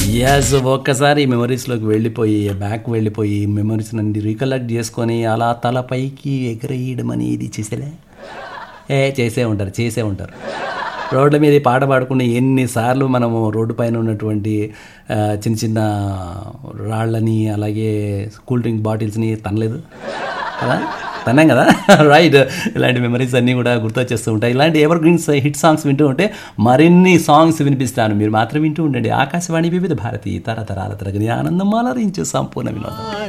yes ఒక్కసారి మెమరీస్లోకి వెళ్ళిపోయి back వెళ్ళిపోయి మెమరీస్ నుండి రీకలెక్ట్ చేసుకొని అలా తల పైకి ఎగరేయడం అనేది చేసేలే ఏ చేసే ఉంటారు చేసే ఉంటారు రోడ్ల మీద ఈ పాట పాడుకుని ఎన్నిసార్లు మనము రోడ్డు పైన ఉన్నటువంటి ఆ, చిన్న చిన్న రాళ్ళని అలాగే కూల్ డ్రింక్ బాటిల్స్ని తనలేదు కదా తన్నాం కదా రైట్ ఇలాంటి మెమరీస్ అన్నీ కూడా గుర్తొచ్చేస్తూ ఉంటాయి ఇలాంటి ఎవర్ గ్రీన్స్ హిట్ సాంగ్స్ వింటూ ఉంటే మరిన్ని సాంగ్స్ వినిపిస్తాను మీరు మాత్రం వింటూ ఉండండి ఆకాశవాణి వివిధ భారతి తరతరాల తరగని ఆనందం అలరించు సంపూర్ణ వినోదం